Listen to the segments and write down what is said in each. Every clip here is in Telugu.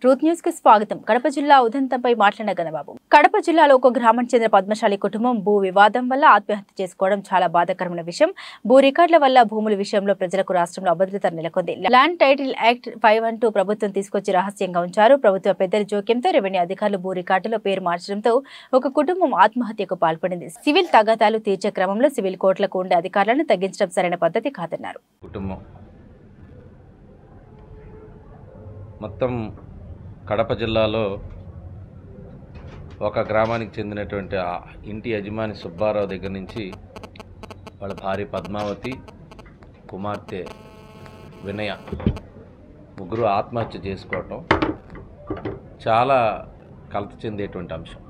ట్రూత్ న్యూస్ కి స్వాగతం కడప జిల్లా ఉదంతంపై మాట్లాడిన గణబాబు కడప జిల్లాలో ఒక గ్రామం చెందిన పద్మశాలి కుటుంబం భూ వివాదం వల్ల ఆత్మహత్య చేసుకోవడం చాలా బాధాకరమైన విషయం భూ రికార్డుల వల్ల భూముల విషయంలో ప్రజలకు రాష్ట్రంలో అభద్రత నెలకొంది ల్యాండ్ టైటిల్ యాక్ట్ ఫైవ్ అంటూ ప్రభుత్వం తీసుకొచ్చి రహస్యంగా ఉంచారు ప్రభుత్వ పెద్దల జోక్యంతో రెవెన్యూ అధికారులు భూ రికార్డులో పేరు మార్చడంతో ఒక కుటుంబం ఆత్మహత్యకు పాల్పడింది సివిల్ తగాదాలు తీర్చే క్రమంలో సివిల్ కోర్టులకు ఉండే అధికారులను తగ్గించడం సరైన పద్ధతి కాదన్నారు కుటుంబం మొత్తం కడప జిల్లాలో ఒక గ్రామానికి చెందినటువంటి ఆ ఇంటి యజమాని సుబ్బారావు దగ్గర నుంచి వాళ్ళ భార్య పద్మావతి కుమార్తె వినయ ముగ్గురు ఆత్మహత్య చేసుకోవటం చాలా కలత చెందేటువంటి అంశం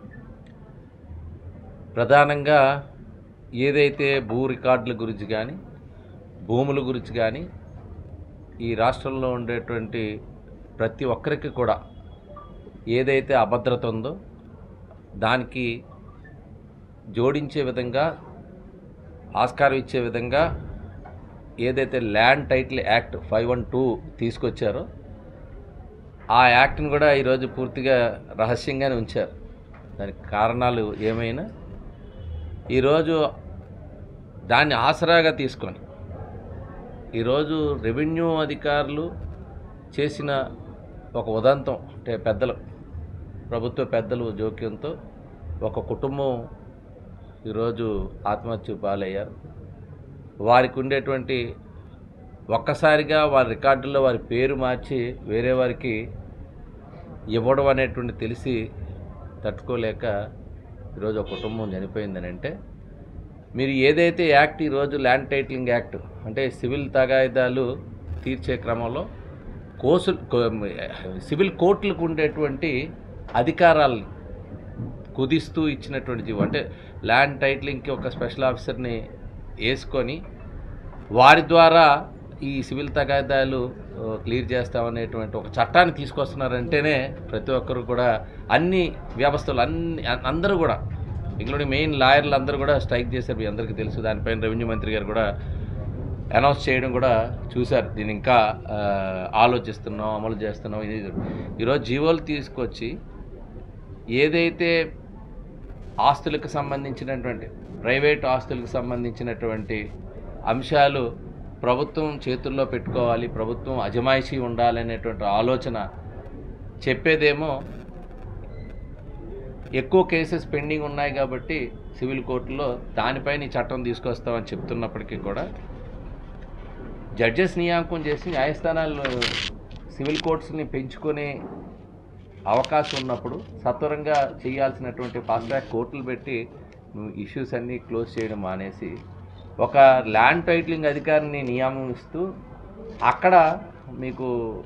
ప్రధానంగా ఏదైతే భూ రికార్డుల గురించి కానీ భూముల గురించి కానీ ఈ రాష్ట్రంలో ఉండేటువంటి ప్రతి ఒక్కరికి కూడా ఏదైతే అభద్రత ఉందో దానికి జోడించే విధంగా ఆస్కారం ఇచ్చే విధంగా ఏదైతే land title act five one two తీసుకొచ్చారో ఆ యాక్ట్ని కూడా ఈరోజు పూర్తిగా రహస్యంగానే ఉంచారు దానికి కారణాలు ఏమైనా ఈరోజు దాన్ని ఆసరాగా తీసుకొని ఈరోజు రెవెన్యూ అధికారులు చేసిన ఒక ఉదంతం అంటే పెద్దలు ప్రభుత్వ పెద్దలు జోక్యంతో ఒక కుటుంబం ఈరోజు ఆత్మహత్య పాలయ్యారు వారికి ఉండేటువంటి ఒక్కసారిగా వారి రికార్డుల్లో వారి పేరు మార్చి వేరే వారికి ఇవ్వడం అనేటువంటి తెలిసి తట్టుకోలేక ఈరోజు ఒక కుటుంబం చనిపోయిందని అంటే మీరు ఏదైతే యాక్ట్ ఈరోజు ల్యాండ్ టైటిలింగ్ యాక్ట్ అంటే సివిల్ తగాయిదాలు తీర్చే క్రమంలో కోసు కో- సివిల్ కోర్టులకు ఉండేటువంటి అధికారాలను కుదిస్తూ ఇచ్చినటువంటి జీవో అంటే ల్యాండ్ టైటిలింగ్కి ఒక స్పెషల్ ఆఫీసర్ని వేసుకొని వారి ద్వారా ఈ సివిల్ తగాదాలు ఆ, క్లియర్ చేస్తామనేటువంటి ఒక చట్టాన్ని తీసుకొస్తున్నారంటేనే ప్రతి ఒక్కరు కూడా అన్ని వ్యవస్థలు అన్ని అ- అందరూ కూడా ఇంక్లూడింగ్ మెయిన్ లాయర్లు అందరూ కూడా స్ట్రైక్ చేశారు మీ అందరికీ తెలుసు దానిపైన రెవెన్యూ మంత్రి గారు కూడా అనౌన్స్ చేయడం కూడా చూశారు దీన్ని ఇంకా ఆ, ఆలోచిస్తున్నాం అమలు చేస్తున్నాం ఇది ఈరోజు జీవోలు తీసుకొచ్చి ఏదైతే ఆస్తులకు సంబంధించినటువంటి ప్రైవేట్ ఆస్తులకు సంబంధించినటువంటి అంశాలు ప్రభుత్వం చేతుల్లో పెట్టుకోవాలి ప్రభుత్వం అజమాయిషీ ఉండాలనేటువంటి ఆలోచన చెప్పేదేమో ఎక్కువ కేసెస్ పెండింగ్ ఉన్నాయి కాబట్టి సివిల్ కోర్టులో దానిపైన ఈ చట్టం తీసుకొస్తామని చెప్తున్నప్పటికీ కూడా జడ్జెస్ నియామకం చేసి న్యాయస్థానాలు సివిల్ కోర్ట్స్ని పెంచుకునే అవకాశం ఉన్నప్పుడు సత్వరంగా చేయాల్సినటువంటి ఫాస్ట్ ట్రాక్ కోర్టులు పెట్టి ఇష్యూస్ అన్నీ క్లోజ్ చేయడం మానేసి ఒక ల్యాండ్ టైటిలింగ్ అధికారిని నియమిస్తూ అక్కడ మీకు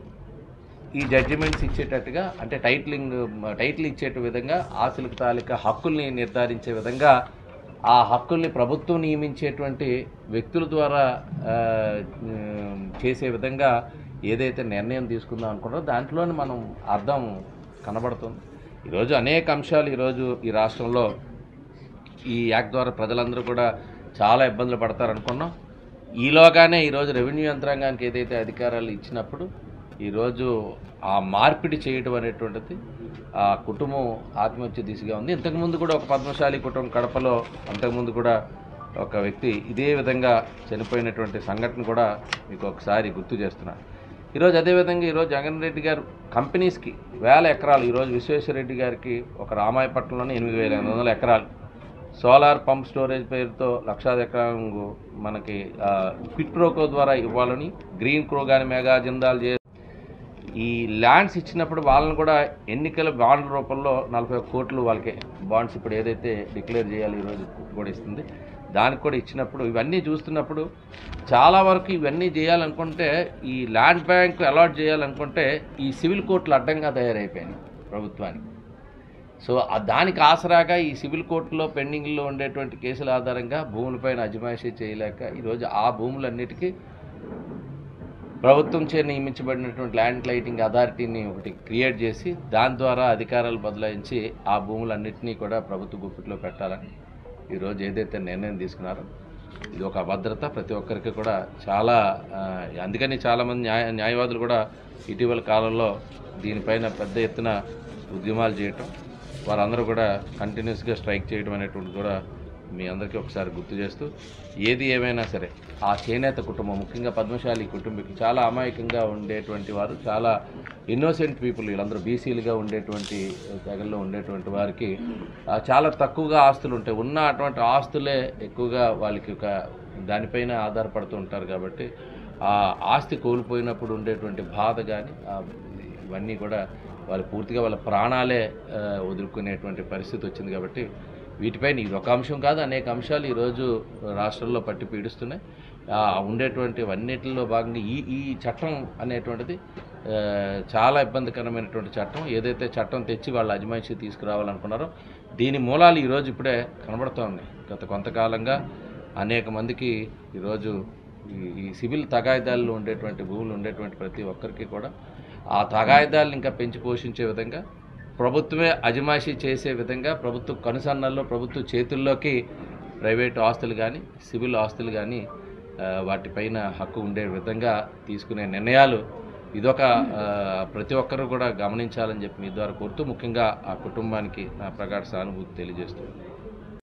ఈ జడ్జిమెంట్స్ ఇచ్చేటట్టుగా అంటే టైటిలింగ్ టైటిల్ ఇచ్చేట విధంగా ఆశలకు తాలూకా హక్కుల్ని నిర్ధారించే విధంగా ఆ హక్కుల్ని ప్రభుత్వం నియమించేటువంటి వ్యక్తుల ద్వారా ఆ, ఉమ్, చేసే విధంగా ఏదైతే నిర్ణయం తీసుకుందాం అనుకున్నారో దాంట్లోనే మనం అర్థం కనబడుతుంది ఈరోజు అనేక అంశాలు ఈరోజు ఈ రాష్ట్రంలో ఈ యాక్ట్ ద్వారా ప్రజలందరూ కూడా చాలా ఇబ్బందులు పడతారనుకున్నాం ఈలోగానే ఈరోజు రెవెన్యూ యంత్రాంగానికి ఏదైతే అధికారాలు ఇచ్చినప్పుడు ఈరోజు ఆ మార్పిడి చేయడం అనేటువంటిది ఆ కుటుంబం ఆత్మహత్య దిశగా ఉంది ఇంతకుముందు కూడా ఒక పద్మశాలి కుటుంబం కడపలో అంతకుముందు కూడా ఒక వ్యక్తి ఇదే విధంగా చనిపోయినటువంటి సంఘటన కూడా మీకు ఒకసారి గుర్తు చేస్తున్నాను ఈరోజు అదేవిధంగా ఈరోజు జగన్ రెడ్డి గారు కంపెనీస్కి వేల ఎకరాలు ఈరోజు విశ్వేశ్వరరెడ్డి గారికి ఒక రామాయపట్నంలోనే ఎనిమిది వేల ఎనిమిది వందల ఎకరాలు సోలార్ పంప్ స్టోరేజ్ పేరుతో లక్షాది ఎకరాలు మనకి ఆ, క్విట్ ప్రోకో ద్వారా ఇవ్వాలని గ్రీన్ క్రో కానీ మెగా జిందాల్ చే ఈ ల్యాండ్స్ ఇచ్చినప్పుడు వాళ్ళని కూడా ఎన్నికల బాండ్ రూపంలో నలభై ఒక్క కోట్లు వాళ్ళకి బాండ్స్ ఇప్పుడు ఏదైతే డిక్లేర్ చేయాలి ఈరోజు కూడా ఇస్తుంది దానికి కూడా ఇచ్చినప్పుడు ఇవన్నీ చూస్తున్నప్పుడు చాలా వరకు ఇవన్నీ చేయాలనుకుంటే ఈ ల్యాండ్ బ్యాంక్ అలాట్ చేయాలనుకుంటే ఈ సివిల్ కోర్టులు అడ్డంగా తయారైపోయినాయి ప్రభుత్వానికి సో ఆ దానికి ఆసరాగా ఈ సివిల్ కోర్టులో పెండింగ్లో ఉండేటువంటి కేసుల ఆధారంగా భూములపైన అజమాయిషీ చేయలేక ఈరోజు ఆ భూములన్నిటికీ ప్రభుత్వం చే నియమించబడినటువంటి ల్యాండ్ లైటింగ్ అథారిటీని ఒకటి క్రియేట్ చేసి దాని ద్వారా అధికారాలు బదలాయించి ఆ భూములన్నింటినీ కూడా ప్రభుత్వ గుప్పిట్లో పెట్టాలని ఈరోజు ఏదైతే నిర్ణయం తీసుకున్నారో ఇది ఒక అభద్రత ప్రతి ఒక్కరికి కూడా చాలా ఆ, అందుకని చాలామంది న్యాయ న్యాయవాదులు కూడా ఇటీవల కాలంలో దీనిపైన పెద్ద ఎత్తున ఉద్యమాలు చేయటం వారందరూ కూడా కంటిన్యూస్గా స్ట్రైక్ చేయడం అనేటువంటిది కూడా మీ అందరికీ ఒకసారి గుర్తు చేస్తూ ఏది ఏమైనా సరే ఆ చేనేత కుటుంబం ముఖ్యంగా పద్మశాలి కుటుంబీకులు చాలా అమాయకంగా ఉండేటువంటి వారు చాలా ఇన్నోసెంట్ పీపుల్ వీళ్ళందరూ బీసీలుగా ఉండేటువంటి తెగల్లో ఉండేటువంటి వారికి ఆ, చాలా తక్కువగా ఆస్తులు ఉంటాయి ఉన్న అటువంటి ఆస్తులే ఎక్కువగా వాళ్ళకి ఒక దానిపైన ఆధారపడుతూ ఉంటారు కాబట్టి ఆ ఆస్తి కోల్పోయినప్పుడు ఉండేటువంటి బాధ కానీ ఇవన్నీ కూడా వాళ్ళు పూర్తిగా వాళ్ళ ప్రాణాలే ఆ, వదులుకునేటువంటి పరిస్థితి వచ్చింది కాబట్టి వీటిపైన ఇది ఒక అంశం కాదు అనేక అంశాలు ఈరోజు రాష్ట్రంలో పట్టి పీడిస్తున్నాయి ఆ, ఉండేటువంటి అన్నిటిలో భాగంగా ఈ ఈ చట్టం అనేటువంటిది ఆ, చాలా ఇబ్బందికరమైనటువంటి చట్టం ఏదైతే చట్టం తెచ్చి వాళ్ళ అజమాయిషి తీసుకురావాలనుకున్నారో దీని మూలాలు ఈరోజు ఇప్పుడే కనబడుతూ ఉన్నాయి గత కొంతకాలంగా అనేక మందికి ఈరోజు ఈ ఈ సివిల్ తగాయిదాల్లో ఉండేటువంటి భూములు ఉండేటువంటి ప్రతి ఒక్కరికి కూడా ఆ తగాయిదాలను ఇంకా పెంచి పోషించే విధంగా ప్రభుత్వమే అజమాయిషీ చేసే విధంగా ప్రభుత్వ కనుసన్నల్లో ప్రభుత్వ చేతుల్లోకి ప్రైవేటు ఆస్తులు కానీ సివిల్ ఆస్తులు కానీ ఆ, వాటిపైన హక్కు ఉండే విధంగా తీసుకునే నిర్ణయాలు ఇదొక ఆ, ప్రతి ఒక్కరూ కూడా గమనించాలని చెప్పి మీ ద్వారా కోరుతూ ముఖ్యంగా ఆ కుటుంబానికి నా ప్రగాఢ సానుభూతి తెలియజేస్తున్నాను